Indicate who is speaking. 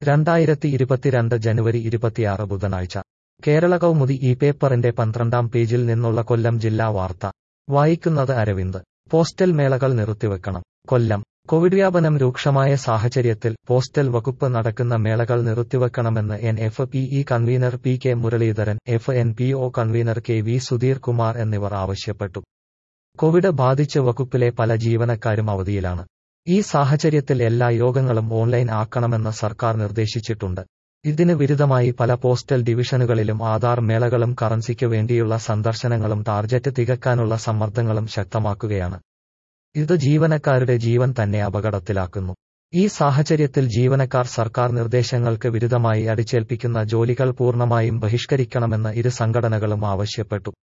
Speaker 1: രണ്ടായിരത്തി ഇരുപത്തിരണ്ട് ജനുവരി ഇരുപത്തിയാറ് ബുധനാഴ്ച കേരള കൗമുദി ഈ പേപ്പറിന്റെ പന്ത്രണ്ടാം പേജിൽ നിന്നുള്ള കൊല്ലം ജില്ലാ വാർത്ത വായിക്കുന്നത് അരവിന്ദ് പോസ്റ്റൽ മേളകൾ നിർത്തിവെക്കണം കൊല്ലം കോവിഡ് വ്യാപനം രൂക്ഷമായ സാഹചര്യത്തിൽ പോസ്റ്റൽ വകുപ്പ് നടക്കുന്ന മേളകൾ നിർത്തിവെക്കണമെന്ന് N F P E convenor P K Muraleedharan F N P O convenor K V Sudheer Kumar എന്നിവർ ആവശ്യപ്പെട്ടു കോവിഡ് ബാധിച്ച് വകുപ്പിലെ പല ജീവനക്കാരും അവധിയിലാണ് ഈ സാഹചര്യത്തിൽ എല്ലാ യോഗങ്ങളും ഓൺലൈൻ ആക്കണമെന്ന് സർക്കാർ നിർദ്ദേശിച്ചിട്ടുണ്ട് ഇതിന് വിരുദ്ധമായി പല പോസ്റ്റൽ ഡിവിഷനുകളിലും ആധാർ മേളകളും കറൻസിക്ക് വേണ്ടിയുള്ള സന്ദർശനങ്ങളും ടാർജറ്റ് തികക്കാനുള്ള സമ്മർദ്ദങ്ങളും ശക്തമാക്കുകയാണ് ഇത് ജീവനക്കാരുടെ ജീവൻ തന്നെ അപകടത്തിലാക്കുന്നു ഈ സാഹചര്യത്തിൽ ജീവനക്കാർ സർക്കാർ നിർദ്ദേശങ്ങൾക്ക് വിരുദ്ധമായി അടിച്ചേൽപ്പിക്കുന്ന ജോലികൾ പൂർണ്ണമായും ബഹിഷ്കരിക്കണമെന്ന് ഇരു സംഘടനകളും ആവശ്യപ്പെട്ടു